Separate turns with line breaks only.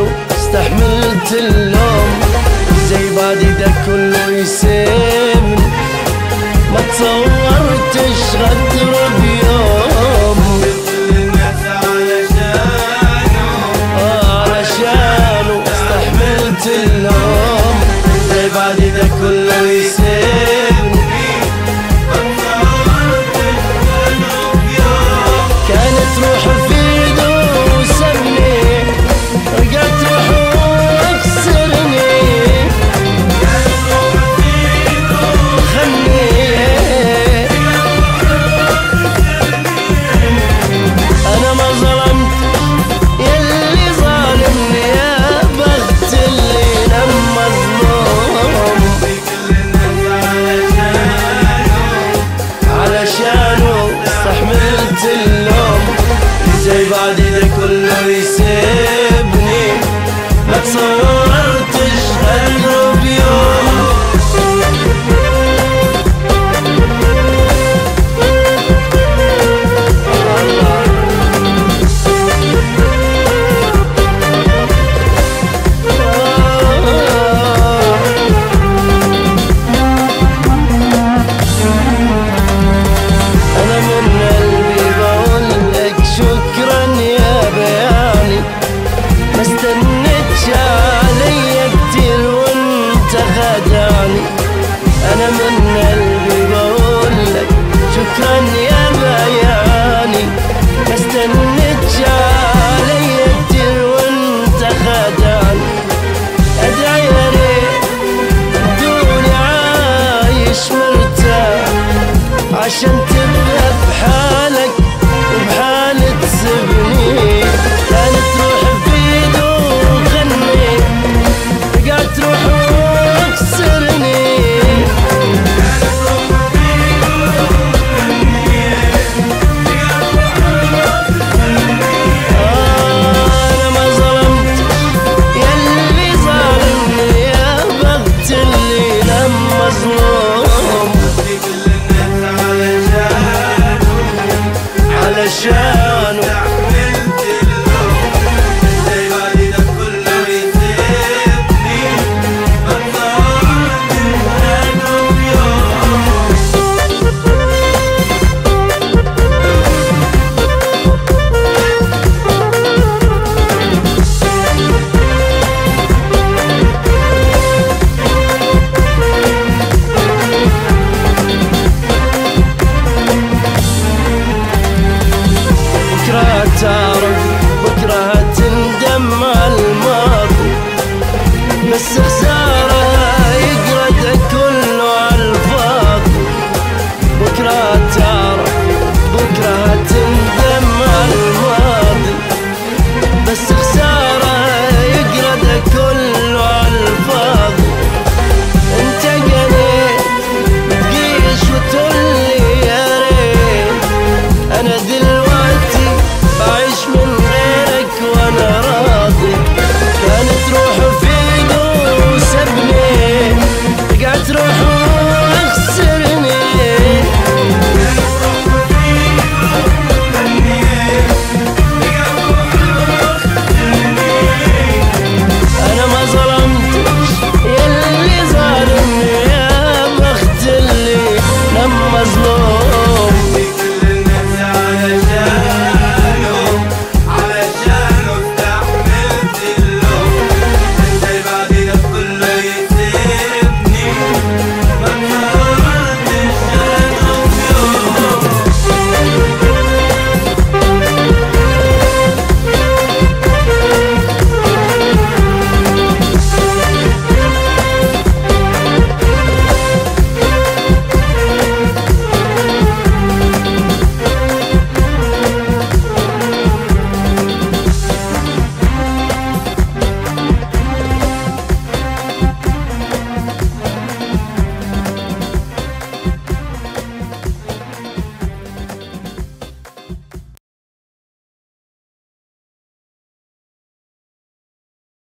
علشانه استحملت اللوم زي بعد ده كله يسيبني ما تصورتش غدر بيوم آه علشانه استحملت اللوم زي بعد ده كله يسيبني كانت روحه في ايده وسابني رجعت روحه واكسرني خلني انا ما ظلمت يلي ظالمني يا بخت اللي نام مظلوم علشانه استحملت اللوم زي بعد ده كله يسيبني ما تصورتش قلبه بيوم أنا من قلبي بقول لك شكرا يا بياني ما استنيتش عليا كتير وانت خدعني